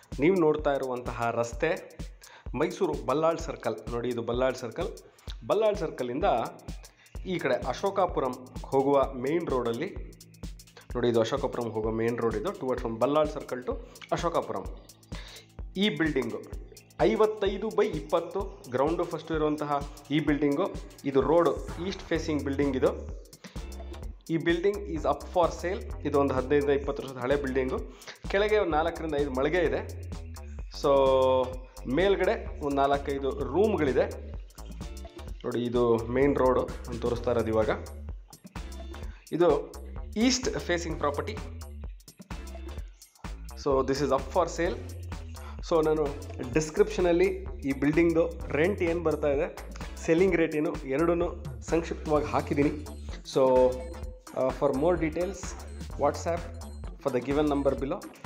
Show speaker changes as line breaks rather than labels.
ನೀವು ನೋಡ್ತಾ ಇರುವಂತಹ ರಸ್ತೆ ಮೈಸೂರು ಬಲ್ಲಾಳ್ ಸರ್ಕಲ್ ನೋಡಿ ಇದು ಬಲ್ಲಾಳ್ ಸರ್ಕಲ್ ಬಲ್ಲಾಳ್ ಸರ್ಕಲಿಂದ ಈ ಕಡೆ ಅಶೋಕಾಪುರಂ ಹೋಗುವ ಮೇನ್ ರೋಡಲ್ಲಿ ನೋಡಿ ಇದು ಅಶೋಕಾಪುರಂ ಹೋಗೋ ಮೇನ್ ರೋಡ್ ಇದು towards from Ballal circle to Ashokapuram ಈ ಬಿಲ್ಡಿಂಗು ಐವತ್ತೈದು ಬೈ ಇಪ್ಪತ್ತು ಗ್ರೌಂಡು ಫಸ್ಟ್ ಇರುವಂತಹ ಈ ಬಿಲ್ಡಿಂಗು ಇದು ರೋಡು ಈಸ್ಟ್ ಫೇಸಿಂಗ್ ಬಿಲ್ಡಿಂಗ್ ಇದು ಈ building is up for sale ಇದು ಒಂದು ಹದಿನೈದು ಇಪ್ಪತ್ತು ವರ್ಷದ ಹಳೆ ಬಿಲ್ಡಿಂಗು ಕೆಳಗೆ ಒಂದು ನಾಲ್ಕರಿಂದ ಐದು ಮಳಿಗೆ ಇದೆ ಸೊ ಮೇಲ್ಗಡೆ ಒಂದು ನಾಲ್ಕೈದು ರೂಮ್ಗಳಿದೆ ನೋಡಿ ಇದು ಮೇನ್ ರೋಡು ಅಂತ ತೋರಿಸ್ತಾ ಇರೋದು ಇವಾಗ ಇದು east facing property so this is up for sale so ನಾನು ಡಿಸ್ಕ್ರಿಪ್ಷನಲ್ಲಿ ಈ ಬಿಲ್ಡಿಂಗ್ದು ರೆಂಟ್ ಏನು ಬರ್ತಾ ಇದೆ ಸೆಲ್ಲಿಂಗ್ ರೇಟ್ ಏನು ಎರಡೂ ಸಂಕ್ಷಿಪ್ತವಾಗಿ ಹಾಕಿದ್ದೀನಿ so for more details WhatsApp for the given number below